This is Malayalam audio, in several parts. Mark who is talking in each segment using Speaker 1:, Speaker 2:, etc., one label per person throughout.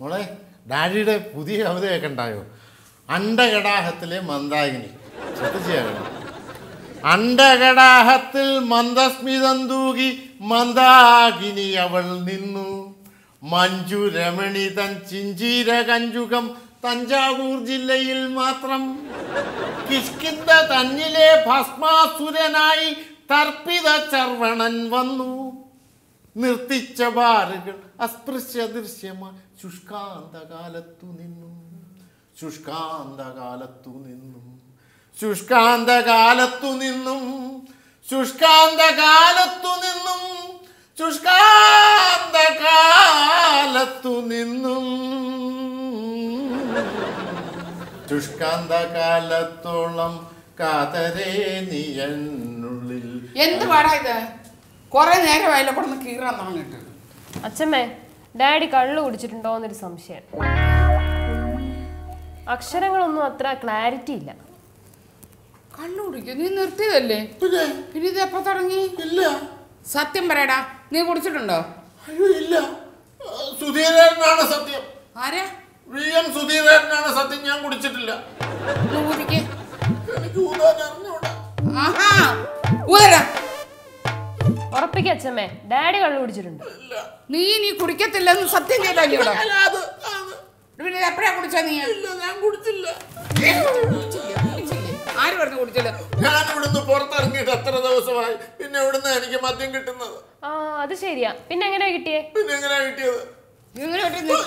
Speaker 1: മോളെ ഡാഡിയുടെ പുതിയ കവിതയൊക്കെ ഉണ്ടായോ അണ്ടകടാഹത്തിലെ മന്ദാകിനി ശ്രദ്ധിച്ചാണ് അണ്ടകടാഹത്തിൽ മന്ദസ്മിതം തൂകി മന്ദാകിനി അവൾ നിന്നു മഞ്ജു രമണി തൻ ചിഞ്ചീര കഞ്ചുകം തഞ്ചാവൂർ ജില്ലയിൽ മാത്രം കിഷ്കിന്ത തന്നിലെ ഭസ്മാസുരനായി തർപ്പിത ചർവണൻ വന്നു നിർത്തിച്ച ബാറുകൾ അസ്പൃശ്യ ദൃശ്യമായി ശുഷ്കാന്തകാലത്തു നിന്നും ശുഷ്കാന്തകാലത്തു നിന്നും ശുഷ്കാന്തകാലത്തു നിന്നും ശുഷ്കാന്തകാലത്തു നിന്നും ശുഷ്കാന്തകാലത്തു നിന്നും ശുഷ്കാന്തകാലത്തോളം കാതരേ നീയനുള്ളിൽ
Speaker 2: എന്ത് പാടാ ഇത് കൊറേ നേരമായില്ല കൊടുന്ന് കീറാൻ തുടങ്ങിട്ട്
Speaker 3: അച്ഛമ്മേ ഡാഡി കള്ളു കുടിച്ചിട്ടുണ്ടോ എന്നൊരു സംശയം അക്ഷരങ്ങളൊന്നും അത്ര ക്ലാരിറ്റി ഇല്ല
Speaker 2: കണ്ണു കുടിക്കും നീ നിർത്തിയതല്ലേ
Speaker 1: പിന്നെ
Speaker 2: പിന്നെ ഇത് എപ്പോ തുടങ്ങി
Speaker 1: ഇല്ല
Speaker 2: സത്യം പറയടാ നീ കുടിച്ചിട്ടുണ്ടോ
Speaker 1: അയ്യോ ഇല്ല സുധീരനാണ് സത്യം
Speaker 2: ആരാ
Speaker 1: വി എം സുധീരനാണ് സത്യം ഞാൻ കുടിച്ചിട്ടില്ല
Speaker 2: നീ ഊതിക്ക്
Speaker 1: എനിക്ക് ഊതാൻ അറിഞ്ഞൂടാ
Speaker 2: ആഹാ ഊതടാ
Speaker 3: ഉറപ്പിക്ക അച്ഛമ്മേ ഡാഡി കള്ളു കുടിച്ചിട്ടുണ്ട്
Speaker 1: ഇല്ല
Speaker 2: നീ നീ കുടിക്കത്തില്ലെന്ന് സത്യം ചെയ്തല്ലേ ഇവിടെ
Speaker 1: അല്ല, അത് അത്
Speaker 2: പിന്നെ ഇത് എപ്പോഴാ കുടിച്ചാ നീ
Speaker 1: ഇല്ല ഞാൻ കുടിച്ചില്ല
Speaker 2: കുടിച്ചില്ലേ? കുടിച്ചില്ലേ? ആര് പറഞ്ഞു കുടിച്ചത്
Speaker 1: ഞാൻ ഇവിടുന്ന് പുറത്തിറങ്ങിയിട്ട് എത്ര ദിവസമായി പിന്നെ ഇവിടുന്ന് എനിക്ക് മദ്യം കിട്ടുന്നത്
Speaker 3: ആ അത് ശരിയാ പിന്നെ എങ്ങനെയാ കിട്ടിയേ
Speaker 1: പിന്നെ എങ്ങനെയാ കിട്ടിയത്
Speaker 2: ഇങ്ങനെ കിട്ടുന്നു.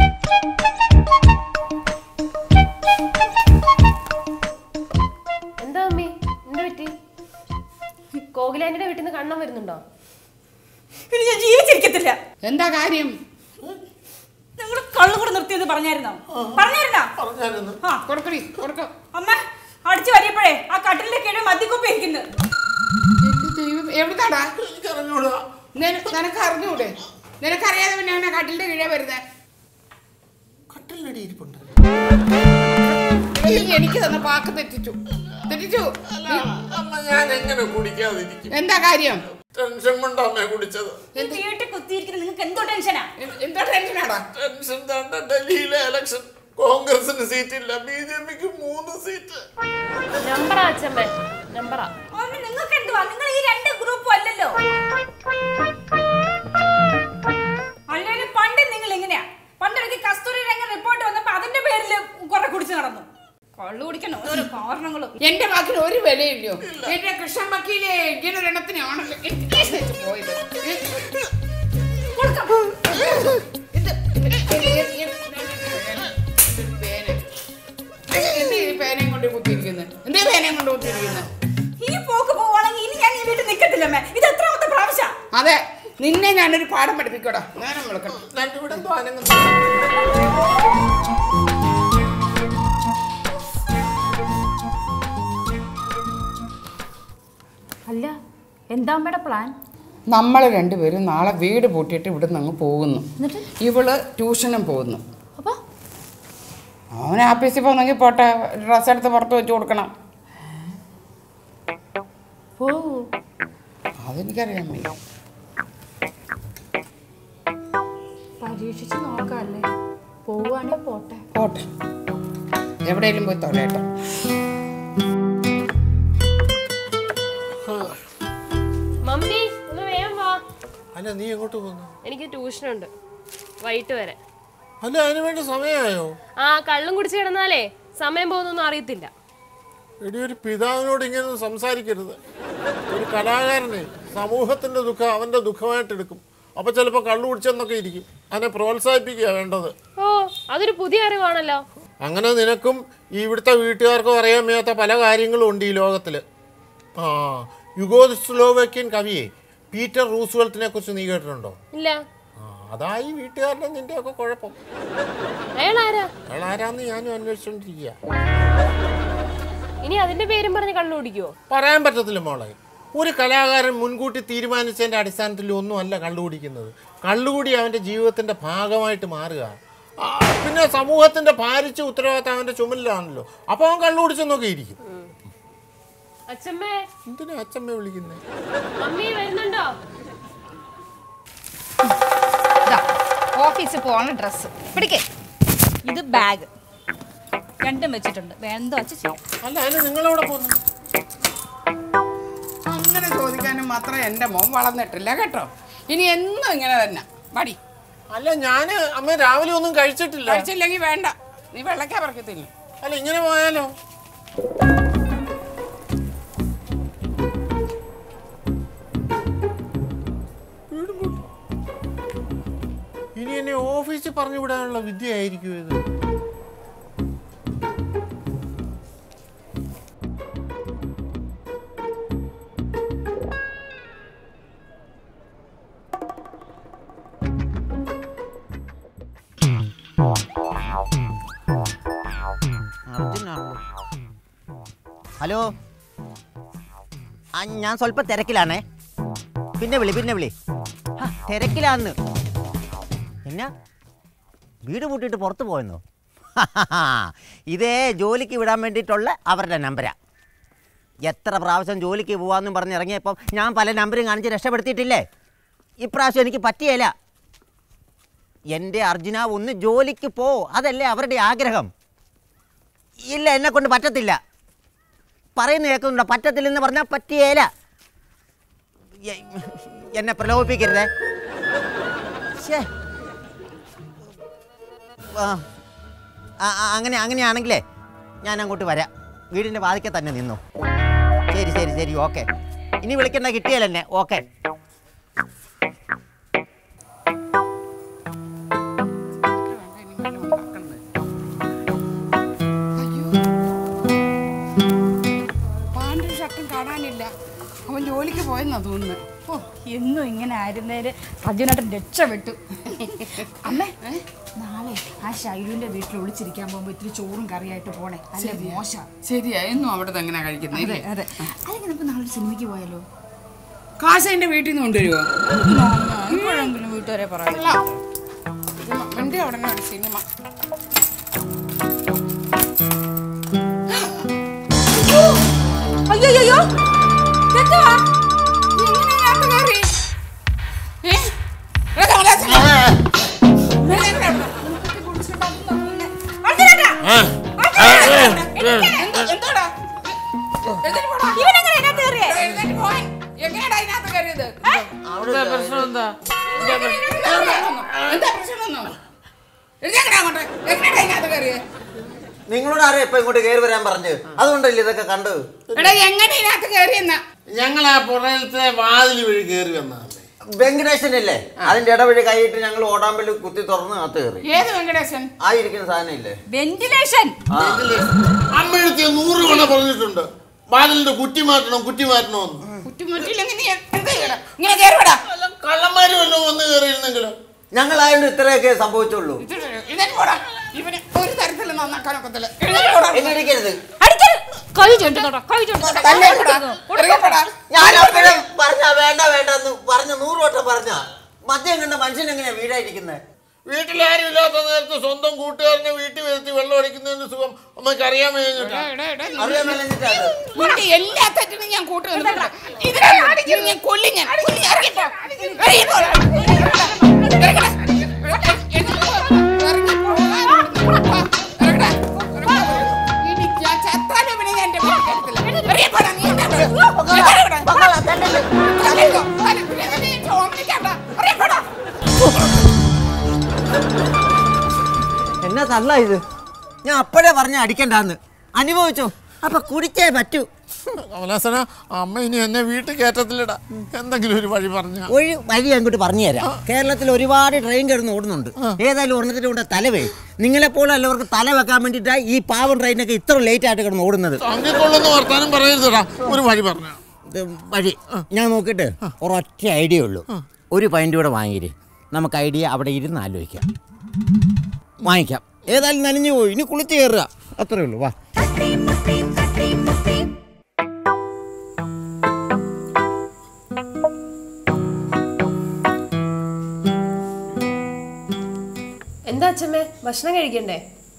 Speaker 3: എന്താ അമ്മി എന്താ പറ്റി കോകിലാന്റിയുടെ വീട്ടിൽ നിന്ന് കണ്ണം വരുന്നുണ്ടോ
Speaker 4: പിന്നെ ഞാൻ ജീവിച്ചിരിക്കത്തില്ല
Speaker 2: എന്താ കാര്യം
Speaker 4: നിങ്ങൾ കള്ളു കൂടെ നിർത്തിയെന്ന് പറഞ്ഞായിരുന്നോ പറഞ്ഞായിരുന്നോ
Speaker 1: പറഞ്ഞായിരുന്നു
Speaker 4: ആ
Speaker 2: കൊടുക്കടി കൊടുക്ക
Speaker 4: അമ്മ അടിച്ചു വരിയപ്പോഴേ ആ കട്ടിലിന്റെ കീഴിൽ മദ്യക്കുപ്പി ഇരിക്കുന്നത്
Speaker 2: എന്റെ ദൈവം എവിടുന്നാടാ
Speaker 1: എനിക്ക് അറിഞ്ഞൂടാ
Speaker 2: നിന- നിനക്ക് അറിഞ്ഞൂടെ നിനക്കറിയാതെ പിന്നെ അവനെ കട്ടിലിന്റെ കീഴേ വരുന്നേ
Speaker 1: കട്ടിലടി ഇരിപ്പുണ്ട്
Speaker 2: നീ എനിക്ക് തന്ന പാക്ക് തെറ്റിച്ചു തെറ്റിച്ചു
Speaker 1: അമ്മ ഞാൻ എങ്ങനെ കുടിക്കാതിരിക്കും
Speaker 2: എന്താ കാര്യം
Speaker 1: ടെൻഷൻ കൊണ്ടാ കുടിച്ചത്
Speaker 4: ഈ വീട്ടിൽ കുത്തിയിരിക്കുന്ന നിങ്ങൾക്ക് എന്തോ ടെൻഷനാ
Speaker 2: എ- എന്താ ടെൻഷനാടാ
Speaker 1: ടെൻഷൻ തണ്ട ഡൽഹിയിലെ ഇലക്ഷൻ കോൺഗ്രസിന് സീറ്റില്ല ബി ജെ പിക്ക് മൂന്ന് സീറ്റ്
Speaker 3: നമ്പറാ അച്ഛമ്മേ നമ്പറാ
Speaker 4: അതുകൊണ്ട് നിങ്ങൾക്ക് എന്തുവാ നിങ്ങൾ ഈ രണ്ട് ഗ്രൂപ്പും അല്ലല്ലോ അല്ലെങ്കിൽ പണ്ട് നിങ്ങൾ എങ്ങനെയാ പണ്ടൊരിക്കൽ കസ്തൂരി രംഗ റിപ്പോർട്ട് വന്നപ്പോ അതിന്റെ പേരിൽ കുറെ കുടിച്ചു നടന്നു കള്ളു കുടിക്കണം ഓരോ കാരണങ്ങളും
Speaker 2: എന്റെ വാക്കിന് ഒരു വിലയില്ലയോ എന്റെ കൃഷ്ണൻ വക്കീലെ ഇങ്ങനെ ഒരെണ്ണത്തിനാണല്ലോ എനിക്ക് വെച്ച് പോയത് ഏ?
Speaker 4: കൊടുക്കാം
Speaker 2: ഇത് ഇത് ഇത് ഇത് പേന. എന്ത് ഈ പേനയും കൊണ്ട് കുത്തിയിരിക്കുന്നത് എന്തേ പേനയും കൊണ്ട് കുത്തിയിരിക്കുന്നത്
Speaker 4: ഈ പോക്ക് പോവാണെങ്കിൽ ഇനി ഞാൻ ഈ വീട്ടിൽ നിൽക്കത്തില്ലമ്മേ ഇത് എത്രാമത്തെ പ്രാവശ്യം
Speaker 2: അതെ നിന്നെ ഞാനൊരു പാഠം പഠിപ്പിക്കോടാ നേരം വിളക്കട്ടെ
Speaker 1: രണ്ടിവിടെ എന്തോ അനങ്ങുന്നു
Speaker 5: അല്ല എന്താ അമ്മയുടെ പ്ലാൻ
Speaker 2: നമ്മൾ രണ്ടുപേരും നാളെ വീട് പൂട്ടിയിട്ട് ഇവിടുന്ന് അങ്ങ് പോകുന്നു ഇവള് ട്യൂഷനും പോകുന്നു
Speaker 5: അപ്പൊ
Speaker 2: അവൻ ആഫീസിൽ പോകുന്നെങ്കിൽ പോട്ടെ ഡ്രസ്സ് എടുത്ത് പുറത്ത് വെച്ച് കൊടുക്കണം
Speaker 5: ഓ
Speaker 2: അതെനിക്കറിയാൻ വയ്യ
Speaker 5: പരീക്ഷിച്ച് നോക്കാല്ലേ പോവുകയാണെങ്കിൽ പോട്ടെ
Speaker 2: പോട്ടെ എവിടെയെങ്കിലും പോയി തൊടയട്ടെ
Speaker 3: മമ്മി ഒന്ന് വേഗം വാ
Speaker 1: അല്ല നീ എങ്ങോട്ട് പോകുന്നു
Speaker 3: എനിക്ക് ട്യൂഷനുണ്ട് വൈകിട്ട് വരെ
Speaker 1: അല്ല അതിന് വേണ്ടി സമയമായോ
Speaker 3: ആ കള്ളും കുടിച്ച് കിടന്നാലേ സമയം പോകുന്നൊന്നും അറിയത്തില്ല
Speaker 1: എടി ഒരു പിതാവിനോട് ഇങ്ങനെ സംസാരിക്കരുത് ഒരു കലാകാരനെ സമൂഹത്തിന്റെ ദുഃഖം അവന്റെ ദുഃഖമായിട്ട് എടുക്കും അപ്പൊ ചിലപ്പോൾ കള്ളു കുടിച്ചെന്നൊക്കെ ഇരിക്കും അതിനെ പ്രോത്സാഹിപ്പിക്കുക വേണ്ടത്
Speaker 3: ഓ അതൊരു പുതിയ അറിവാണല്ലോ
Speaker 1: അങ്ങനെ നിനക്കും ഈ ഇവിടുത്തെ വീട്ടുകാർക്കും അറിയാൻ വയ്യാത്ത പല കാര്യങ്ങളും ഉണ്ട് ഈ ലോകത്തിൽ ആ യുഗോസ്ലോവേക്യൻ കവിയെ പീറ്റർ റൂസ്വെൽത്തിനെ കുറിച്ച് നീ കേട്ടിട്ടുണ്ടോ
Speaker 3: ഇല്ല
Speaker 1: ആ അതായി വീട്ടുകാരുടെ നിന്റെയൊക്കെ കുഴപ്പം
Speaker 3: അയാൾ ആരാ
Speaker 1: അയാൾ ആരാന്ന് ഞാനും അന്വേഷിച്ചോണ്ടിരിക്കുക
Speaker 3: ഇനി അതിന്റെ പേരും പറഞ്ഞ് കള്ളു കുടിക്കുവോ
Speaker 1: പറയാൻ പറ്റത്തില്ല മോളെ ഒരു കലാകാരൻ മുൻകൂട്ടി തീരുമാനിച്ചതിൻ്റെ അടിസ്ഥാനത്തിൽ ഒന്നുമല്ല കള്ളുകുടിക്കുന്നത് കള്ളുകൂടി അവൻ്റെ ജീവിതത്തിൻ്റെ ഭാഗമായിട്ട് മാറുക ആ, പിന്നെ സമൂഹത്തിൻ്റെ ഭാരിച്ച ഉത്തരവാദിത്തം അവൻ്റെ ചുമലിലാണല്ലോ അപ്പോൾ അവൻ കള്ളുകുടിച്ചെന്നൊക്കെ ഇരിക്കും
Speaker 3: അച്ഛമ്മേ
Speaker 1: എന്തിനാ അച്ഛമ്മ വിളിക്കുന്നത്
Speaker 3: മമ്മി വരുന്നുണ്ടോ
Speaker 2: ഇതാ, ഓ
Speaker 4: ഓഫീസിൽ പോകാനുള്ള ഡ്രസ്സ് പിടിക്കേ ഇത് ബാഗ് രണ്ടും വെച്ചിട്ടുണ്ട് വേണ്ടോ വെച്ച് ചെയ്യാം
Speaker 1: അല്ല അതിന് നിങ്ങളെവിടെ പോകുന്നു
Speaker 2: അങ്ങനെ ചോദിക്കാനും മാത്രം എൻ്റെ മോൻ വളർന്നിട്ടില്ല കേട്ടോ ഇനി എന്നും ഇങ്ങനെ തന്നെ മടി
Speaker 1: അല്ല ഞാൻ അമ്മ രാവിലെ ഒന്നും കഴിച്ചിട്ടില്ല
Speaker 2: കഴിച്ചില്ലെങ്കിൽ വേണ്ട നീ വെള്ളക്കാ പറക്കത്തില്ല
Speaker 1: അല്ല ഇങ്ങനെ പോയാലോ വീടും പൂട്ടി. ഇനി എന്നെ ഓഫീസിൽ പറഞ്ഞു വിടാനുള്ള വിദ്യയായിരിക്കും ഇത്
Speaker 6: ഹലോ ആ ഞാൻ സ്വല്പം തിരക്കിലാണേ പിന്നെ വിളി പിന്നെ വിളി ആ, തിരക്കിലാന്ന് എന്നാ വീട് പൂട്ടിയിട്ട് പുറത്ത് പോയെന്നോ ഇതേ ജോലിക്ക് വിടാൻ വേണ്ടിയിട്ടുള്ള അവരുടെ നമ്പരാ എത്ര പ്രാവശ്യം ജോലിക്ക് പോവാന്നും പറഞ്ഞ് ഇറങ്ങിയപ്പം ഞാൻ പല നമ്പരും കാണിച്ച് രക്ഷപ്പെടുത്തിയിട്ടില്ലേ ഇപ്രാവശ്യം എനിക്ക് പറ്റിയല്ല എൻ്റെ അർജുന ഒന്ന് ജോലിക്ക് പോ അതല്ലേ അവരുടെ ആഗ്രഹം ഇല്ല എന്നെ കൊണ്ട് പറ്റത്തില്ല പറയുന്ന കേൾക്കുന്നുണ്ടോ പറ്റത്തില്ലെന്ന് പറഞ്ഞാൽ പറ്റിയേല എ- എന്നെ പ്രലോഭിപ്പിക്കരുതേ ശ്ശേ. ആ ആ, ആ, അങ്ങനെ അങ്ങനെയാണെങ്കിലേ ഞാൻ അങ്ങോട്ട് വരാം വീടിൻ്റെ വാതിക്കൽ തന്നെ നിന്നു ശരി ശരി ശരി ഓക്കെ ഇനി വിളിക്കണ്ട കിട്ടിയാലെന്നെ ഓക്കെ
Speaker 2: പാണ്ടും ഷർട്ടും കാണാനില്ല അവൻ ജോലിക്ക് പോയെന്നാ തോന്നുന്നത്
Speaker 4: ഓ എന്നും ഇങ്ങനെ ആയിരുന്നേര് അർജുനായിട്ട് രക്ഷപ്പെട്ടു അമ്മേ നാളെ ആ ഷൈലുവിന്റെ വീട്ടിൽ ഒളിച്ചിരിക്കാൻ പോകുമ്പോ ഇത്തിരി ചോറും കറിയായിട്ട് പോണേ അല്ലേ മോശം
Speaker 2: ശരിയാ എന്നും അവിടെ തന്നെ കഴിക്കുന്നത്
Speaker 4: അതെ അതെ അല്ലെങ്കിൽ നമുക്ക് നാളെ സിനിമയ്ക്ക് പോയാലോ
Speaker 2: കാശ് എന്റെ വീട്ടിൽ നിന്ന് കൊണ്ടുവരുമോ
Speaker 4: ഇപ്പോഴെങ്കിലും വീട്ടുകാരെ പറയാം
Speaker 2: എന്റെ ഉടനെ ഒരു സിനിമ
Speaker 4: അയ്യോ അയ്യോ എന്തുവാ
Speaker 2: നീ എങ്ങനെ ഇതിനകത്ത് കയറി? ഏ? എടാ, കമലാസൻ. എടാ, എടാ, എടാ.
Speaker 4: അർജുനേട്ടാ
Speaker 2: എന്ത്- എന്തുവാടാ? എഴുന്നേറ്റ് പോടാ.
Speaker 4: ഇവനെങ്ങനെ ഇതിനകത്ത് കയറിയേ
Speaker 2: എഴുന്നേറ്റ് പോവാൻ. എങ്ങനെയാടാ ഇതിനകത്ത് കയറിയത്?
Speaker 1: അവിടെ പ്രശ്നം എന്താ
Speaker 2: എന്താ പ്രശ്നമെന്നോ? എഴുന്നേക്കടാ അങ്ങോട്ട്. എങ്ങനെയാടാ ഇതിനകത്ത് കയറിയത്?
Speaker 6: നിങ്ങളോട് ആരാ ഇപ്പൊ ഇങ്ങോട്ട് കയറി വരാൻ പറഞ്ഞത് അതുകൊണ്ടല്ലേ ഇതൊക്കെ കണ്ടത്
Speaker 2: എടാ എങ്ങനെ ഇതിനകത്ത് കയറിയെന്നാ
Speaker 1: ഞങ്ങൾ ആ പുറയിലത്തെ വാതിൽ വഴി കയറി വന്നതല്ലേ
Speaker 6: വെങ്കടേശനല്ലേ അതിന്റെ ഇടവഴി കൈയിട്ട് ഞങ്ങൾ ഓടാമ്പല് കുത്തി തുറന്ന് അകത്ത് കയറി
Speaker 2: ഏത് വെങ്കടേശൻ
Speaker 6: ആ ഇരിക്കുന്ന സാധനം ഇല്ലേ
Speaker 4: വെന്റിലേഷൻ
Speaker 1: അമ്മയെടുത്ത് നൂറ് തവണ പറഞ്ഞിട്ടുണ്ട് വാതിലിന്റെ കുറ്റി മാറ്റണം കുറ്റി മാറ്റണമെന്ന്
Speaker 2: കുറ്റിമുറ്റില്ലെങ്കിൽ നീ എന്ത് ചെയ്യണം ഇങ്ങനെ കയറിവിടാ
Speaker 1: അല്ല കള്ളന്മാര് വല്ലതും വന്ന് കയറിയിരുന്നെങ്കിലോ
Speaker 6: ഞങ്ങളായോണ്ട് ഇത്രയൊക്കെ സംഭവിച്ചുള്ളൂ
Speaker 2: എഴുന്നേറ്റ് പോടാ ഇവന് ഒരു തരത്തിലും നന്നാക്കാനൊക്കത്തില്ല എഴുന്നേറ്റ് പോടാ
Speaker 6: എന്നെ ഇടിക്കരുത്
Speaker 4: അടിക്കരുത് കൈ ചുണ്ടുന്നോടാ കൈ ചുണ്ടുന്നോടാ
Speaker 2: തല്ലേ പോടാ ഇറങ്ങിപ്പോടാ
Speaker 6: ഞാൻ അപ്പോഴും പറഞ്ഞ വേണ്ട വേണ്ട എന്ന് പറഞ്ഞ നൂറ് വട്ടം പറഞ്ഞ മദ്യം കണ്ട മനുഷ്യൻ എങ്ങനെയാ വീടായിരിക്കുന്നത്
Speaker 1: വീട്ടിലാരും ഇല്ലാത്ത നേരത്ത് സ്വന്തം കൂട്ടുകാരനെ വീട്ടിൽ വരുത്തി വെള്ളം അടിക്കുന്നതിന് സുഖം അമ്മയ്ക്ക് അറിയാൻ വേണ്ടിട്ടാ
Speaker 2: എടാ, എടാ, നീ-
Speaker 6: അറിയാൻ മേലെന്നിട്ടാണ്
Speaker 2: നിന്റെ എല്ലാ തെറ്റിനും ഞാൻ കൂട്ടു നിന്നിട്ടുണ്ട്. ഇതിനെ ഞാൻ കൊല്ലി ഞാൻ കൊല്ലി ഇറങ്ങിപ്പോ ഇറങ്ങിപ്പോടാ. ഇറങ്ങടാ. എഴുന്നേറ്റ് പോ. ഇറങ്ങിപ്പോ. ഇറങ്ങടാ. ഇറങ്ങടാ. ഇനി ഞാൻ ചത്താലും ഇവനെ ഞാൻ എൻ്റെ വീട്ടിൽ കയറ്റത്തില്ല. ഇറങ്ങിപ്പോടാ. നീ എന്താ ഇവിടെ? ഇറങ്ങിപ്പോടാ. തല്ലിക്കോ. തല്ലി. നീ ചോദിക്കണ്ട. ഇറങ്ങിപ്പോടാ.
Speaker 6: എന്നാ തള്ള ഇത് ഞാൻ അപ്പോഴേ പറഞ്ഞ അടിക്കണ്ടെന്ന് അനുഭവിച്ചോ അപ്പൊ കുടിച്ചേ പറ്റൂ
Speaker 1: കമലാസന അമ്മ ഇനി എന്നെ വീട്ടിൽ കയറ്റത്തില്ലടാ എന്തെങ്കിലും ഒരു വഴി പറഞ്ഞ
Speaker 6: ഒരു വഴി അങ്ങോട്ട് പറഞ്ഞു തരാം കേരളത്തിൽ ഒരുപാട് ട്രെയിൻ കിടന്ന് ഓടുന്നുണ്ട് ഏതായാലും ഒരെണ്ണത്തിന്റെ കൂടെ തലവേ നിങ്ങളെപ്പോലെ എല്ലാവർക്ക് തല വെക്കാൻ വേണ്ടിയിട്ടാണ് ഈ പാവം ട്രെയിനൊക്കെ ഇത്ര ലേറ്റ് ആയിട്ട് കിടന്ന് ഓടുന്നത്
Speaker 1: തങ്ങിക്കൊള്ളുന്ന വർത്താനം പറയരുതടാ ഒരു വഴി പറഞ്ഞ
Speaker 6: ഇത് വഴി ഞാൻ നോക്കിയിട്ട് ഒരൊറ്റ ഐഡിയ ഉള്ളൂ ഒരു പൈൻ്റ് കൂടെ വാങ്ങിയിര് നമുക്ക് ഐഡിയ അവിടെ ഇരുന്ന് ആലോചിക്കാം വാങ്ങിക്കാം ഏതായാലും നനഞ്ഞു പോയി ഇനി കുളിച്ച് കയറുക അത്രേ ഉള്ളൂ വാ
Speaker 3: എന്താ അച്ഛമ്മേ ഭക്ഷണം കഴിക്കണ്ടേ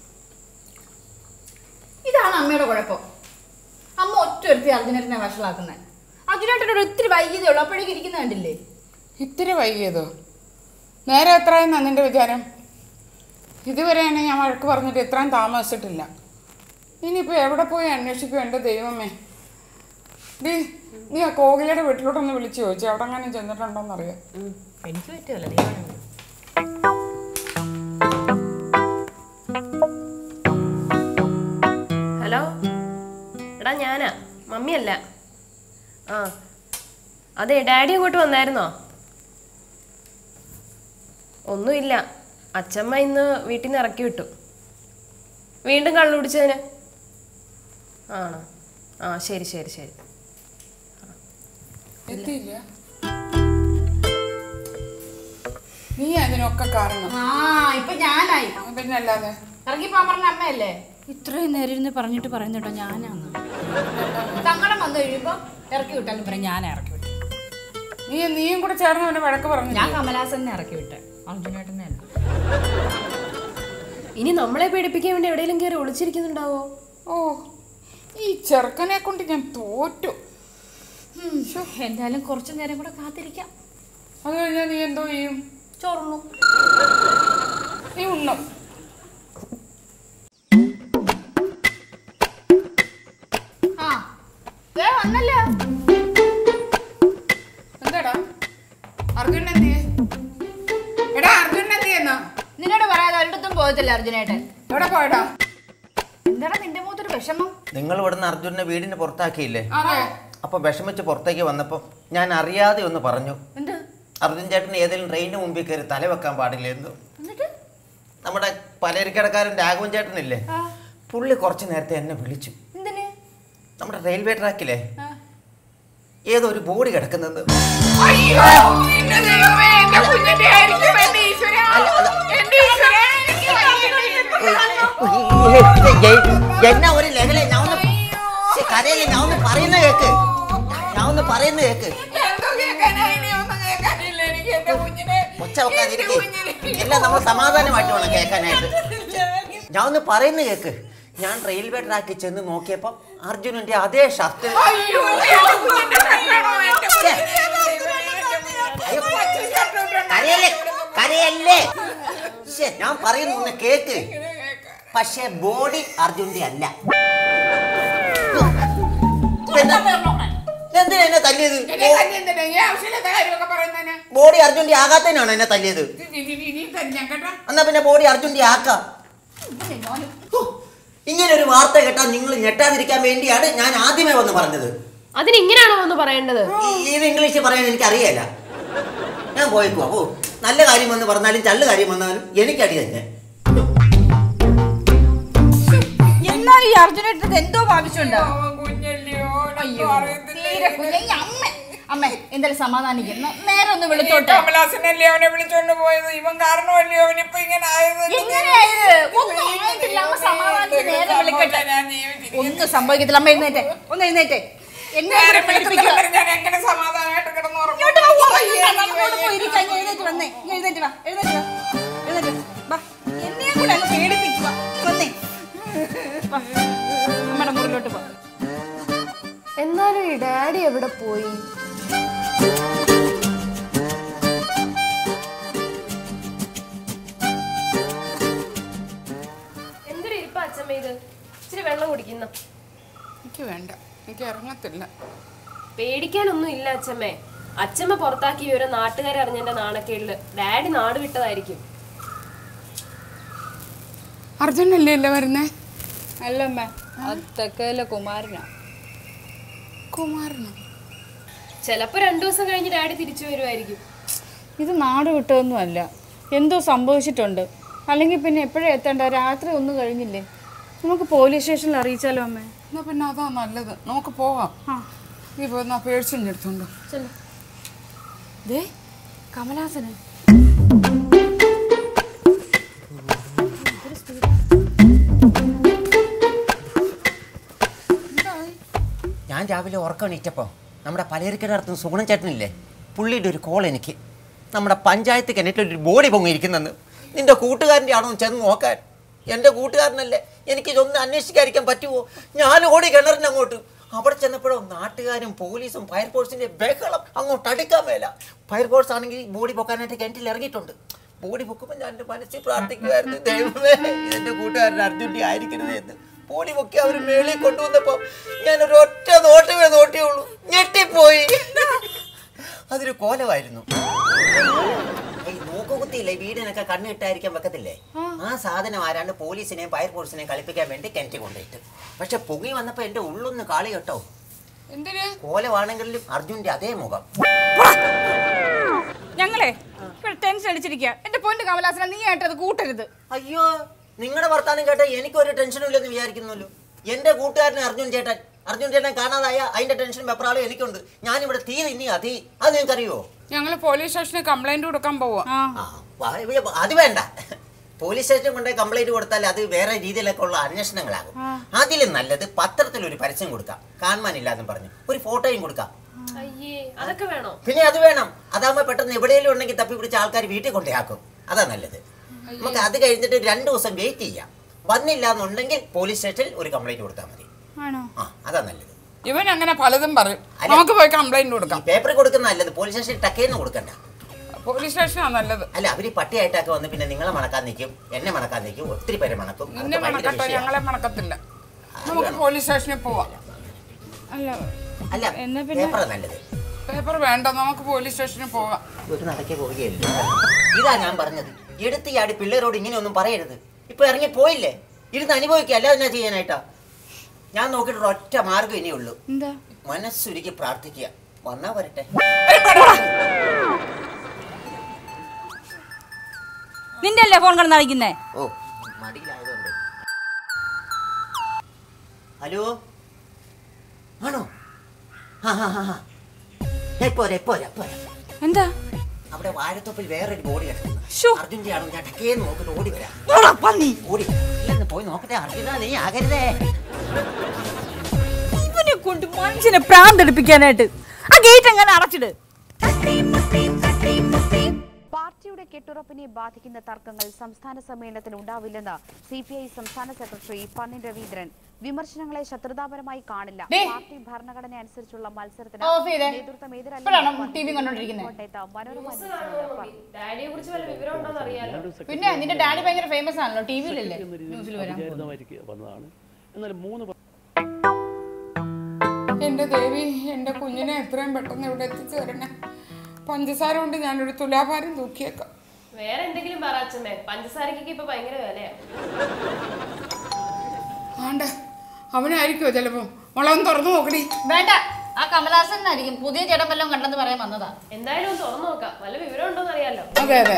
Speaker 5: ഇതാണ് അമ്മയുടെ കുഴപ്പം അമ്മ ഒറ്റ ഒരുത്തി അർജുനേട്ടനെ വഷളാക്കുന്നത് അർജുനേട്ടനോട് ഒത്തിരി വൈകിയതേ ഉള്ളൂ അപ്പോഴേക്ക് ഇരിക്കുന്ന കണ്ടില്ലേ
Speaker 2: ഇത്തിരി വൈകിയതോ നേരെ എത്രയെന്നാ നിന്റെ വിചാരം ഇതുവരെ എന്നെ ഞാൻ വഴക്ക് പറഞ്ഞിട്ട് ഇത്രയും താമസിച്ചിട്ടില്ല ഇനിയിപ്പോൾ എവിടെ പോയി അന്വേഷിക്കും എൻ്റെ ദൈവമേ ഡീ നീ ആ കോകിലയുടെ വീട്ടിലോട്ടൊന്ന് വിളിച്ചു ചോദിച്ചു അവിടെ അങ്ങനെ ചെന്നിട്ടുണ്ടോന്നറിയാം
Speaker 3: എനിക്ക് പറ്റുമല്ലോ നീ വേണമെങ്കിൽ. ഹലോ എടാ ഞാനാ മമ്മിയല്ല ആ അതെ ഡാഡി ഇങ്ങോട്ട് വന്നായിരുന്നോ ഒന്നുമില്ല അച്ചമ്മ ഇന്ന് വീട്ടിൽ നിന്ന് ഇറക്കി വിട്ടു വീണ്ടും കള്ളു കുടിച്ചതിന് ആണോ ആ ശരി ശരി ശരി
Speaker 2: എത്തിയില്ല നീ അതിനൊക്കെ കാരണം
Speaker 5: ആ ഇപ്പൊ ഞാനായി
Speaker 2: പിന്നെ അല്ലാതെ
Speaker 5: ഇറങ്ങിപ്പോൻ പറഞ്ഞ അമ്മയല്ലേ
Speaker 4: ഇത്രയും നേരം ഇരുന്ന് പറഞ്ഞിട്ട് പറയുന്നുണ്ടോ ഞാനാന്ന്
Speaker 5: സങ്കടം വന്നു കഴിയുമ്പോ ഇറക്കി വിട്ടാലും
Speaker 4: പറയും ഞാൻ ഇറക്കി വിട്ടു
Speaker 2: നീ നീയും കൂടെ ചേർന്ന് അവനെ വഴക്ക് പറഞ്ഞു
Speaker 5: ഞാൻ കമലാസനെ ഇറക്കി വിട്ടെ അർജുനേട്ടനെ അല്ല
Speaker 3: ഇനി നമ്മളെ പേടിപ്പിക്കാൻ വേണ്ടി എവിടെയെങ്കിലും കയറി ഒളിച്ചിരിക്കുന്നുണ്ടാവോ
Speaker 2: ഓ ഈ ചെറുക്കനെ കൊണ്ട് ഞാൻ തോറ്റു
Speaker 4: എന്തായാലും കുറച്ചു നേരം കൂടെ കാത്തിരിക്കാം
Speaker 2: അത് കഴിഞ്ഞാൽ നീ എന്തോ ചെയ്യും
Speaker 4: ചോറുള്ളൂ
Speaker 2: നീ ഉണ്ണും
Speaker 5: ആ ദേ വന്നല്ലോ
Speaker 2: എന്താടാ അർജുൻ എന്തിയെ എടാ അർജുൻ എന്തിയെന്നാ
Speaker 5: നിന്നോട് പറയാതെ ഒരിടത്തും പോകത്തില്ല അർജുനേട്ടൻ
Speaker 2: എവിടെ പോയടാ
Speaker 5: എന്താടാ നിന്റെ മുഖത്തൊരു വിഷമം
Speaker 6: നിങ്ങൾ ഇവിടുന്ന് അർജുനെ വീടിന് പുറത്താക്കിയില്ലേ
Speaker 2: അതെ
Speaker 6: അപ്പൊ വിഷമിച്ച് പുറത്തേക്ക് വന്നപ്പോൾ ഞാൻ അറിയാതെ ഒന്ന് പറഞ്ഞു
Speaker 5: എന്ത്
Speaker 6: അർജുൻ ചേട്ടൻ ഏതെങ്കിലും ട്രെയിനിന് മുമ്പിൽ കയറി തല വെക്കാൻ പാടില്ല എന്ന്
Speaker 5: എന്നിട്ട്
Speaker 6: നമ്മുടെ പലചരക്കടക്കാരൻ രാഘവൻ ചേട്ടനില്ലേ പുള്ളി കുറച്ച് നേരത്തെ എന്നെ വിളിച്ചു
Speaker 5: എന്തിന്
Speaker 6: നമ്മുടെ റെയിൽവേ ട്രാക്കിലെ ഏതോ ഒരു ബോഡി കിടക്കുന്നത്
Speaker 2: അയ്യോ എന്റെ ദൈവമേ എന്റെ കുഞ്ഞിന്റെ ആയിരിക്കും എന്റെ ഈശ്വരാ എന്റെ ഈശ്വരാ എനിക്ക്
Speaker 6: എന്നാ ഒരു ലഹല ഞാൻ ഒന്ന് ശ്ശെ, കരയില്ല ഞാൻ ഒന്ന് പറയുന്ന കേക്ക് ഞാൻ ഒന്ന് പറയുന്ന കേക്ക്
Speaker 2: എന്തോ കേൾക്കാനാ ഇനി ഒന്നും കേൾക്കാനില്ല എനിക്ക് എന്റെ കുഞ്ഞിനെ
Speaker 6: ഒച്ച വെക്കാതിരിക്കെ എല്ലാം നമ്മൾ സമാധാനമായിട്ട് വേണം കേൾക്കാനായിട്ട് ഞാൻ ഒന്ന് പറയുന്ന കേക്ക് ഞാൻ റെയിൽവേ ട്രാക്കിൽ ചെന്ന് നോക്കിയപ്പോൾ അർജുനന്റെ അതേ ഷർട്ട്
Speaker 2: അയ്യോ എന്റെ കുഞ്ഞിന്റെ കണ്ണാണോ എന്റെ
Speaker 6: ശ്ശെ,
Speaker 2: അയ്യോ
Speaker 6: കരയല്ലേ കരയല്ലേ ശ്ശെ, ഞാൻ പറയുന്നു ഒന്ന് കേക്ക് പക്ഷേ ബോഡി അർജുന്റെ അല്ല എന്തിനാ എന്നെ തല്ലിയത്
Speaker 2: എന്നെ തന്നെ എന്തിനാ ഈ ആവശ്യമില്ലാത്ത കാര്യമൊക്കെ പറയുന്നതിന്
Speaker 6: ബോഡി അർജുന്റെ ആകാത്തതിനാണ് എന്നെ തല്ലിയത്
Speaker 2: ഇനി തന്നെ കേട്ടോ
Speaker 6: എന്നാ പിന്നെ ബോഡി അർജുന്റെ ആക്കാം ഹോ, ഇങ്ങനെ ഒരു വാർത്ത കേട്ടാൽ നിങ്ങൾ ഞെട്ടാതിരിക്കാൻ വേണ്ടിയാണ് ഞാൻ ആദ്യമേ വന്ന് പറഞ്ഞത്
Speaker 3: അതിന് ഇങ്ങനെയാണോ ഒന്ന് പറയേണ്ടത്
Speaker 6: ഈ- ഇത് ഇംഗ്ലീഷ് പറയാൻ എനിക്ക് അറിയില്ല ഞാൻ പോയിക്കോ ഓ നല്ല കാര്യം വന്ന് പറഞ്ഞാലും ചള്ളു കാര്യം വന്നാലും എനിക്കടി തന്നെ
Speaker 4: എന്നാലും ഈ അർജുനേട്ടത് എന്തോ ആവശ്യമുണ്ടോ
Speaker 2: കുഞ്ഞല്ലയോ
Speaker 5: അയ്യോ തീരെ കുഞ്ഞ ഈ അമ്മ അമ്മ എന്തായാലും സമാധാനിക്കും നേരെ ഒന്ന് വിളിച്ചോട്ടെ
Speaker 2: കമലാസനല്ലേ അവനെ വിളിച്ചോണ്ട് പോയത് ഇവൻ കാരണമല്ലേ അവനിപ്പോ ഇങ്ങനെ ആയത്
Speaker 5: എങ്ങനെയായത് ഒന്നും ആയിട്ടില്ല അമ്മ സമാധാനിച്ച് നേരെ വിളിക്കട്ടെ
Speaker 2: ഞാൻ ജീവിച്ചിരിക്കുന്നു.
Speaker 5: ഒന്നും സംഭവിക്കത്തില്ല അമ്മ എഴുന്നേറ്റേ ഒന്ന് എഴുന്നേറ്റേ എന്നെ
Speaker 2: നേരെ
Speaker 5: ഇങ്ങനെ വിളിപ്പിക്കുക.
Speaker 2: വിളിപ്പിക്കുമ്പോൾ ഞാൻ എങ്ങനെ സമാധാനമായിട്ട് കിടന്നു
Speaker 5: ഇങ്ങോട്ട് വാ, ഉറങ്ങണ്ട. നമുക്കവിടെ പോയി ഇരിക്കാം. ഇങ്ങ് എഴുന്നേറ്റ് വന്നേ. ഇങ്ങ് എഴുന്നേറ്റ് വാ. എഴുന്നേറ്റ് വാ. എഴുന്നേറ്റ് വാ. വാ. എന്നെയും കൂടെ അങ്ങ് പേടിപ്പിക്കുക. വന്നേ. വാ. അമ്മയുടെ മുറിലോട്ട് പോ
Speaker 3: എന്നാലും ഈ ഡാഡി എവിടെ പോയി എന്തൊരു ഇരിപ്പ അച്ഛമ്മ ഇത് ഇച്ചിരി വെള്ളം കുടിക്കുന്ന
Speaker 2: എനിക്ക് വേണ്ട എനിക്ക് ഇറങ്ങത്തില്ല
Speaker 3: പേടിക്കാനൊന്നും ഇല്ല അച്ഛമ്മേ അച്ഛമ്മ പുറത്താക്കി വിവരം നാട്ടുകാരെ അറിഞ്ഞെന്റെ നാണക്കേടില് ഡാഡി നാട് വിട്ടതായിരിക്കും
Speaker 2: അർജുനല്ലേ അല്ലേ വരുന്നേ
Speaker 5: അല്ലമ്മ അത് തെക്കേലെ കുമാരനാ
Speaker 2: കുമാരനോ
Speaker 3: ചിലപ്പോ രണ്ടു ദിവസം കഴിഞ്ഞ് ഡാഡി തിരിച്ചു വരുമായിരിക്കും
Speaker 5: ഇത് നാട് വിട്ടതൊന്നുമല്ല എന്തോ സംഭവിച്ചിട്ടുണ്ട് അല്ലെങ്കിൽ പിന്നെ എപ്പോഴും എത്തേണ്ട രാത്രി ഒന്നും കഴിഞ്ഞില്ലേ നമുക്ക് പോലീസ് സ്റ്റേഷനിൽ അറിയിച്ചാലോ അമ്മേ
Speaker 2: എന്നാ പിന്നെ അതാ നല്ലത് നമുക്ക് പോകാം നീ പോയി പേഴ്സിൻ്റെ എടുത്തോണ്ടോ
Speaker 5: ദേ കമലാസന്
Speaker 6: ഞാൻ രാവിലെ ഉറക്കം എണീറ്റപ്പോൾ നമ്മുടെ പലചരക്കയുടെ അടുത്ത് സുഗുണൻ ചേട്ടനില്ലേ പുള്ളിയുടെ ഒരു കോൾ എനിക്ക് നമ്മുടെ പഞ്ചായത്ത് കിണറ്റിൽ ഒരു ബോഡി പൊങ്ങിയിരിക്കുന്നെന്ന് നിന്റെ കൂട്ടുകാരൻ്റെ ആണോ ചെന്ന് നോക്കാൻ എൻ്റെ കൂട്ടുകാരനല്ലേ എനിക്ക് ഇതൊന്നും അന്വേഷിക്കാതിരിക്കാൻ പറ്റുമോ ഞാൻ ഓടി കിണറിന് അങ്ങോട്ട് അവിടെ ചെന്നപ്പോഴോ നാട്ടുകാരും പോലീസും ഫയർഫോഴ്സിൻ്റെ ബഹളം അങ്ങോട്ട് അടുക്കാൻ മേല ഫയർഫോഴ്സ് ആണെങ്കിൽ ബോഡി പൊക്കാനായിട്ട് കിണറ്റിൽ ഇറങ്ങിയിട്ടുണ്ട് ബോഡി പൊക്കുമ്പോൾ ഞാൻ എൻ്റെ മനസ്സിൽ പ്രാർത്ഥിക്കുമായിരുന്നു ദൈവമേ എൻ്റെ കൂട്ടുകാരൻ അർജുൻ്റെ ആയിരിക്കരുത് എന്ന് ബോഡി പൊക്കി അവർ മേളിൽ കൊണ്ടുവന്നപ്പോൾ ഞാൻ ഒരു ഒറ്റ നോട്ടമേ നോട്ടിയുള്ളൂ ഞെട്ടിപ്പോയി അതൊരു കോലമായിരുന്നു ഈ നോക്കുകുത്തിയില്ലേ വീടിനൊക്കെ കണ്ണിട്ടായിരിക്കാൻ വെക്കത്തില്ലേ ആ സാധനം ആരാണ്ട് പോലീസിനെയും ഫയർഫോഴ്സിനെയും കളിപ്പിക്കാൻ വേണ്ടി കിണറ്റി കൊണ്ടിട്ട് പക്ഷെ പുകി വന്നപ്പോ എന്റെ ഉള്ളൊന്ന് കാളി കേട്ടോ
Speaker 2: എന്തിന്
Speaker 6: കോലമാണെങ്കിലും അർജുന്റെ അതേ മുഖം
Speaker 5: ഞങ്ങളെ ഇവിടെ ടെൻഷൻ അടിച്ചിരിക്കുക എന്റെ പൊന്ന് കമലാസന നീ ആയിട്ട് അത് കൂട്ടരുത്
Speaker 6: അയ്യോ നിങ്ങളുടെ വർത്താനം കേട്ടാ എനിക്കൊരു ടെൻഷനും ഇല്ലെന്ന് വിചാരിക്കുന്നല്ലോ എന്റെ കൂട്ടുകാരൻ അർജുൻ ചേട്ടൻ അർജുൻ ചേട്ടൻ കാണാതായ അതിന്റെ ടെൻഷൻ വെപ്രാളും എനിക്കുണ്ട് ഞാനിവിടെ തീ തിന്നി അതി അത് നിങ്ങൾക്കറിയോ
Speaker 2: ഞങ്ങള് പോലീസ് സ്റ്റേഷനിൽ കംപ്ലൈന്റ് കൊടുക്കാൻ പോവാ
Speaker 5: ആ
Speaker 6: ആ, വ- വ- അത് വേണ്ട പോലീസ് സ്റ്റേഷനിൽ കൊണ്ടുപോയി കംപ്ലൈന്റ് കൊടുത്താൽ അത് വേറെ രീതിയിലൊക്കെ ഉള്ള അന്വേഷണങ്ങളാകും അതിലും നല്ലത് പത്രത്തിൽ ഒരു പരസ്യം കൊടുക്കാം കാണാനില്ലാന്നും പറഞ്ഞു ഒരു ഫോട്ടോയും കൊടുക്കാം
Speaker 3: അയ്യേ അതൊക്കെ വേണോ
Speaker 6: പിന്നെ അത് വേണം അതാകുമ്പോൾ പെട്ടെന്ന് എവിടെയെങ്കിലും ഉണ്ടെങ്കിൽ തപ്പി പിടിച്ച ആൾക്കാർ വീട്ടിൽ കൊണ്ടുപോയാക്കും അതാ നല്ലത് നമുക്ക് അത് കഴിഞ്ഞിട്ട് രണ്ടു ദിവസം വെയിറ്റ് ചെയ്യാം വന്നില്ല എന്നുണ്ടെങ്കിൽ പോലീസ് സ്റ്റേഷനിൽ ഒരു കംപ്ലൈന്റ് കൊടുത്താൽ മതി
Speaker 5: ആണോ
Speaker 6: ആ അതാ നല്ലത്
Speaker 2: ഇവൻ അങ്ങനെ പലതും പറയും
Speaker 6: അല്ല.
Speaker 2: നമുക്ക് പോയി കംപ്ലൈന്റ്
Speaker 6: ഈ
Speaker 2: കൊടുക്കാം
Speaker 6: പേപ്പർ കൊടുക്കുന്ന നല്ലത് പോലീസ് സ്റ്റേഷനിൽ ടക്കേന്ന് കൊടുക്കണ്ട
Speaker 2: പോലീസ് സ്റ്റേഷനാണ് നല്ലത്
Speaker 6: അല്ല അവര് പട്ടിയായിട്ടൊക്കെ വന്ന് പിന്നെ നിങ്ങളെ മണക്കാൻ നിൽക്കും എന്നെ മണക്കാൻ നിൽക്കും ഒത്തിരി പേരെ മണക്കും
Speaker 2: നിന്നെ
Speaker 6: അതൊക്കെ ഭയങ്കര
Speaker 2: മണക്കട്ടോ
Speaker 6: വിഷയമാ.
Speaker 2: ഞങ്ങളെ മണക്കത്തില്ല നമുക്ക് പോലീസ് സ്റ്റേഷനിൽ പോവാം
Speaker 5: അല്ല
Speaker 6: അല്ല
Speaker 5: എന്നാ പിന്നെ-
Speaker 6: പേപ്പർ നല്ലത്
Speaker 2: പേപ്പർ വേണ്ട നമുക്ക് പോലീസ് സ്റ്റേഷനിൽ പോവാം
Speaker 6: ഒരു നടക്കേ പോവുകയല്ലേ ഇതാ ഞാൻ പറഞ്ഞത് എടുത്ത് ചാടി പിള്ളേരോട് ഇങ്ങനെ ഒന്നും പറയരുത് ഇപ്പൊ ഇറങ്ങി പോയില്ലേ ഇരുന്ന് അനുഭവിക്കുക അല്ലാതെ എന്നാ ചെയ്യാനായിട്ടാ ഞാൻ നോക്കിയിട്ട് ഒറ്റ മാർഗം ഇനിയുള്ളൂ
Speaker 5: എന്താ
Speaker 6: മനസ്സുരുക്കി പ്രാർത്ഥിക്കുക വന്നാ വരട്ടെ
Speaker 5: നിന്റെ അല്ലേ ഫോൺ കിടന്ന് അടിക്കുന്നേ
Speaker 6: ഓ മടിയിലായതുകൊണ്ട് ഹലോ ആണോ ആ ഹാ ഹാ എപ്പോരെ എപ്പോരെ എപ്പോരെ
Speaker 5: എന്താ
Speaker 6: അവിടെ വാഴത്തൊപ്പിൽ വേറൊരു ബോഡി കിടക്കുന്നു
Speaker 5: ശ്ശോ.
Speaker 6: അർജുൻ്റെ ആണോ ഞാൻ ടക്കേന്ന് നോക്കിട്ട് ഓടി വരാം
Speaker 5: ഓടാ, പന്നി
Speaker 6: ഓടി ഇല്ലെന്ന് പോയി നോക്കട്ടെ അർജുന നീ ആകരുതേ
Speaker 5: ഇവനെ കൊണ്ട് മനുഷ്യനെ പ്രാന്തെടുപ്പിക്കാനായിട്ട് ആ ഗേറ്റ് എങ്ങനെ അടച്ചിട്
Speaker 7: പാർട്ടിയുടെ കെട്ടുറപ്പിനെ ബാധിക്കുന്ന തർക്കങ്ങൾ സംസ്ഥാന സമ്മേളനത്തിൽ ഉണ്ടാവില്ലെന്ന് സി പി ഐ സംസ്ഥാന സെക്രട്ടറി പന്നിൻ രവീന്ദ്രൻ വിമർശനങ്ങളെ ശത്രുതാപരമായി കാണില്ല
Speaker 5: ഡേ.
Speaker 7: പാർട്ടി ഭരണഘടന അനുസരിച്ചുള്ള മത്സരത്തിന്
Speaker 5: ഓഫ് ചെയ്തേ.
Speaker 7: നേതൃത്വം
Speaker 5: ഇപ്പോഴാണോ TV കണ്ടോണ്ടിരിക്കുന്നെ?
Speaker 7: കോട്ടയത്ത് മനോരമ ന്യൂസിനോട് പറഞ്ഞു.
Speaker 3: ഡാഡിയെ കുറിച്ച് വല്ല വിവരം ഉണ്ടോന്ന് അറിയാലോ
Speaker 5: പിന്നെ നിന്റെ ഡാഡി ഭയങ്കര ഫേമസ് ആണല്ലോ ടി വിയിലല്ലേ ന്യൂസിൽ വരാൻ
Speaker 8: വിചാരിതമായിരിക്കും വന്നതാണ് എന്നാൽ മൂന്ന് പ-
Speaker 2: എന്റെ ദേവി എന്റെ കുഞ്ഞിനെ എത്രയും പെട്ടെന്ന് ഇവിടെ എത്തിച്ചു തരണേ പഞ്ചസാര കൊണ്ട് ഞാനൊരു തുലാഭാരം തൂക്കിയേക്കാം
Speaker 3: വേറെ എന്തെങ്കിലും പറ അച്ഛമ്മേ പഞ്ചസാരക്കൊക്കെ ഇപ്പൊ ഭയങ്കര വിലയാ
Speaker 2: ആണ്ട അവനായിരിക്കുമോ ചിലപ്പോ മുളകം തുറന്നു നോക്കടി
Speaker 5: വേണ്ട ആ കമലാസനായിരിക്കും പുതിയ ചേട്ടൻ വല്ലതും കണ്ടെന്ന് പറയാൻ വന്നതാ
Speaker 3: എന്തായാലും ഒന്ന് തുറന്നു നോക്കാം വല്ല വിവരം ഉണ്ടോന്ന് അറിയാലോ
Speaker 2: അതെ അതെ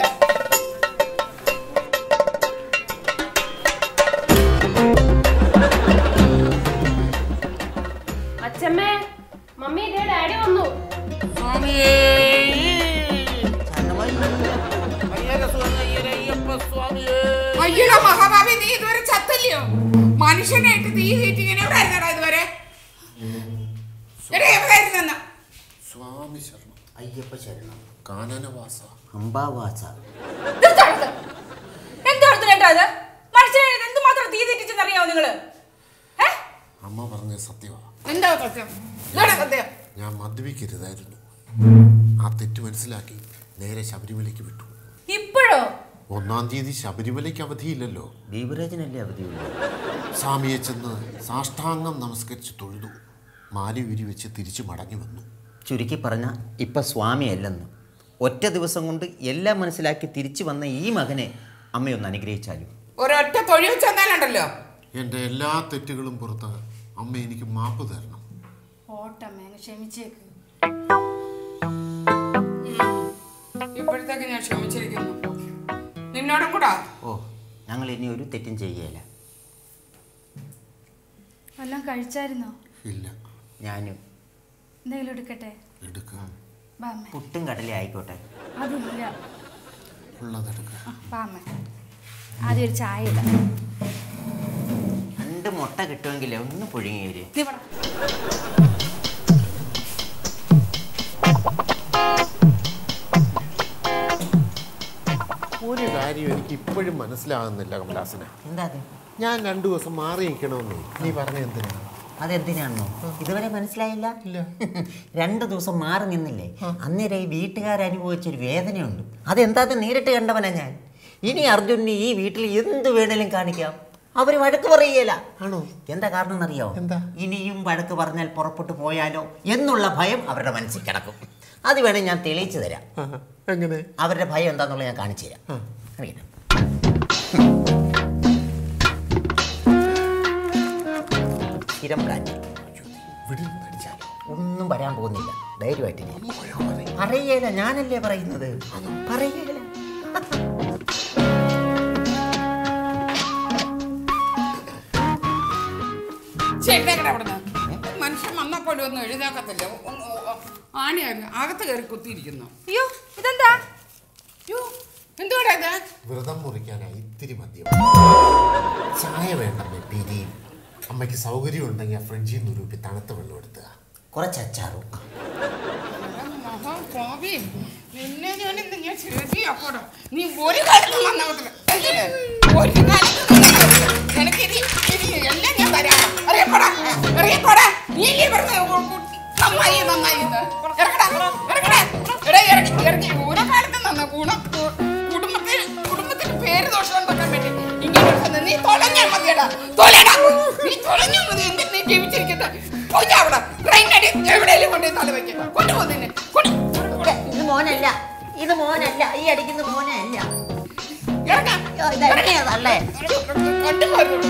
Speaker 3: അച്ഛമ്മേ മമ്മി ഇതേ ഡാഡി വന്നു
Speaker 2: സ്വാമിയേ
Speaker 1: അയ്യര സ്വാമി, അയ്യര അയ്യപ്പ സ്വാമിയേ.
Speaker 2: അയ്യോ മഹാഭാവി നീ ഇതുവരെ ചത്തല്ലയോ മനുഷ്യനായിട്ട് തീ തീറ്റി ഇങ്ങനെ എവിടെ ആയിരുന്നടാ ഇതുവരെ എടാ എവിടെയായിരുന്നെന്ന്
Speaker 1: സ്വാമി ശരണം
Speaker 6: അയ്യപ്പ ശരണം
Speaker 1: കാനനവാസ
Speaker 6: അംബാവാസ
Speaker 5: എന്താ അത് മനുഷ്യനെ എന്തുമാത്രം തീ തെറ്റിച്ചെന്നറിയാവോ നിങ്ങള് ഏ?
Speaker 1: അമ്മ പറഞ്ഞ സത്യമാണ്
Speaker 2: എന്താ സത്യം ഇതാടാ സത്യം
Speaker 1: ഞാൻ മദ്യപിക്കരുതായിരുന്നു ആ തെറ്റ് മനസ്സിലാക്കി നേരെ ശബരിമലയ്ക്ക് വിട്ടു
Speaker 5: ഇപ്പോഴോ
Speaker 1: ഒന്നാം തീയതി ശബരിമലയ്ക്ക് അവധിയില്ലല്ലോ
Speaker 6: ദീപരാജനല്ലേ അവധിയുള്ളൂ
Speaker 1: സ്വാമിയെ ചെന്ന് സാഷ്ടാംഗം നമസ്കരിച്ച് തൊഴുതു മാലി ഉരി വെച്ച് തിരിച്ചു മടങ്ങി വന്നു
Speaker 6: ചുരുക്കി പറഞ്ഞ ഇപ്പൊ സ്വാമിയല്ലെന്ന് ഒറ്റ ദിവസം കൊണ്ട് എല്ലാം മനസ്സിലാക്കി തിരിച്ചു വന്ന ഈ മകനെ അമ്മയൊന്ന് അനുഗ്രഹിച്ചാലും
Speaker 2: ഒരൊറ്റ തൊഴിൽ ചെന്നാലുണ്ടല്ലോ
Speaker 1: എൻ്റെ എല്ലാ തെറ്റുകളും പുറത്ത് അമ്മ എനിക്ക് മാപ്പ് തരണം
Speaker 5: ഓട്ടമ്മേ ക്ഷമിച്ചേക്ക്
Speaker 2: ഇപ്പോഴത്തേക്ക് ഞാൻ ക്ഷമിച്ചിരിക്കുന്നു നിന്നോടും കൂടാ
Speaker 6: ഓ ഞങ്ങൾ ഇനി ഒരു തെറ്റും ചെയ്യുകയില്ല
Speaker 4: വല്ലതും കഴിച്ചായിരുന്നോ
Speaker 1: ഇല്ല
Speaker 6: ഞാനും
Speaker 4: എന്തെങ്കിലും എടുക്കട്ടെ
Speaker 1: എടുക്കാം
Speaker 4: ബാ അമ്മേ
Speaker 6: പുട്ടും കടലേ ആയിക്കോട്ടെ
Speaker 4: അതില്ല
Speaker 1: ഉള്ളതെടുക്കാം
Speaker 4: ബാ അമ്മേ ആദ്യം ഒരു ചായ ഇടാം
Speaker 6: രണ്ട് മുട്ട കിട്ടുമെങ്കിൽ ഒന്ന് പുഴുങ്ങിയേര്
Speaker 4: നീ പറ
Speaker 1: ഒരു കാര്യം എനിക്ക് ഇപ്പോഴും മനസ്സിലാകുന്നില്ല കമലാസന
Speaker 6: എന്താ അത്
Speaker 1: ഞാൻ രണ്ടു ദിവസം മാറി നിൽക്കണമെന്നേ നീ പറഞ്ഞ എന്തിനാ
Speaker 6: അതെന്തിനാണോ ഇതുവരെ മനസ്സിലായില്ല രണ്ട് ദിവസം മാറി നിന്നില്ലേ അന്നേരം ഈ വീട്ടുകാരനുഭവിച്ചൊരു വേദനയുണ്ട് അതെന്താന്ന് നേരിട്ട് കണ്ടവനാ ഞാൻ ഇനി അർജുനന് ഈ വീട്ടിൽ എന്ത് വേണേലും കാണിക്കാം അവര് വഴക്ക് പറയുകയില്ല
Speaker 1: ആണോ
Speaker 6: എന്താ കാരണം എന്നറിയോ
Speaker 1: എന്താ?
Speaker 6: ഇനിയും വഴക്ക് പറഞ്ഞാൽ പുറപ്പെട്ടു പോയാലോ എന്നുള്ള ഭയം അവരുടെ മനസ്സിൽ കിടക്കും അത് വേണേൽ ഞാൻ തെളിയിച്ചു തരാം
Speaker 1: ആ, എങ്ങനെ
Speaker 6: അവരുടെ ഭയം എന്താന്നുള്ളത് ഞാൻ കാണിച്ചു തരാം
Speaker 1: ആ.
Speaker 6: അറിയണം സ്ഥിരം പ്ലാൻ
Speaker 1: ഇവിടെ നിന്ന് അടിച്ചാലോ
Speaker 6: ഒന്നും വരാൻ പോകുന്നില്ല ധൈര്യമായിട്ട് അറിയേല ഞാനല്ലേ പറയുന്നത് പറയേല
Speaker 2: ചെഴുതേക്കട അവിടുന്ന് മനുഷ്യൻ വന്നപ്പോഴും ഒന്നും എഴുതാക്കത്തില്ല ഒന്ന് ആണി അകത്ത് കയറി കുത്തിയിരിക്കുന്നു
Speaker 5: അയ്യോ ഇതെന്താ
Speaker 2: അയ്യോ എന്തുവാടാ ഇത്
Speaker 1: വ്രതം മുറിക്കാനായി ഇത്തിരി മദ്യം ചായ വേണ്ടമ്മേ പിരിയും അമ്മയ്ക്ക് സൗകര്യം ഉണ്ടെങ്കിൽ ആ ഫ്രിഡ്ജിൽ നിന്ന് ഉരുപ്പി തണുത്ത വെള്ളം എടുത്തുക
Speaker 6: കുറച്ച് അച്ചാറും
Speaker 2: മഹാപാപി നിന്നെ ഞാൻ ഇന്ന് ഞാൻ ശരിയാക്കോടാ നീ ഒരു കാലത്ത് നന്നാവത്തില്ല എന്തിന്? ഒരു കാലത്ത് നന്നാവത്തില്ല. നിനക്ക് ഇനി ഇനി എല്ലാം ഞാൻ തരാം അറിയപ്പെടാ അറിയപ്പെടാ നീ ഇല്ലേ പറഞ്ഞ നന്നായി നന്നായി എന്ന്. ഇറങ്ങടാ ഇറങ്ങടാ എടാ ഇറങ്ങി ഇറങ്ങി ഒരു കാലത്ത് നന്നാ ഗുണം കു- കുടുംബത്തിൽ കുടുംബത്തിന് പേര് ദോഷം ഉണ്ടാക്കാൻ വേണ്ടി ഇങ്ങനെ വന്ന് നീ തൊലഞ്ഞാ മതിയടാ തൊലടാ നീ തൊലഞ്ഞാ മതി എന്തിന് നീ ജീവിച്ചിരിക്കട്ടെ പോയി അവിടെ ട്രെയിൻ അടി എവിടെയെങ്കിലും കൊണ്ടുപോയി തല വെക്കാം കൊണ്ടുപോ നിന്നെ കൊണ്ടു കൊണ്ടു
Speaker 6: ഇത് മോനല്ല ഇത് മോനല്ല ഈ അടിക്കുന്ന മോനല്ല
Speaker 2: ഇറങ്ങാം
Speaker 6: ഇതെങ്ങനെയാണല്ലേ
Speaker 2: കൊണ്ടുപോയി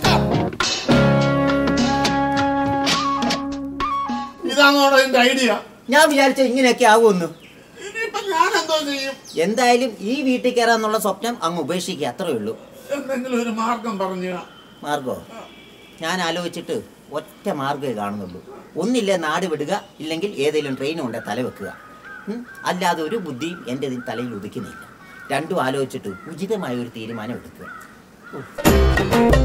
Speaker 1: ഇതാണോടോ എന്റെ ഐഡിയ
Speaker 6: ഞാൻ വിചാരിച്ച ഇങ്ങനെയൊക്കെ ആകുമെന്ന്
Speaker 1: ഇനിയിപ്പൊ ഞാൻ എന്തോ ചെയ്യും
Speaker 6: എന്തായാലും ഈ വീട്ടിൽ കയറാന്നുള്ള സ്വപ്നം അങ്ങ് ഉപേക്ഷിക്കുക അത്രേ ഉള്ളൂ
Speaker 1: എന്തെങ്കിലും ഒരു മാർഗം പറഞ്ഞു
Speaker 6: മാർഗോ ഞാൻ ആലോചിച്ചിട്ട് ഒറ്റ മാർഗ്ഗമേ കാണുന്നുള്ളൂ ഒന്നില്ല നാട് വിടുക ഇല്ലെങ്കിൽ ഏതെങ്കിലും ട്രെയിൻ കൊണ്ട് തല വെക്കുക ഉം? അല്ലാതെ ഒരു ബുദ്ധിയും എൻ്റെ ഇതിൽ തലയിൽ ഉദിക്കുന്നില്ല രണ്ടും ആലോചിച്ചിട്ട് ഉചിതമായ ഒരു തീരുമാനം എടുക്കുക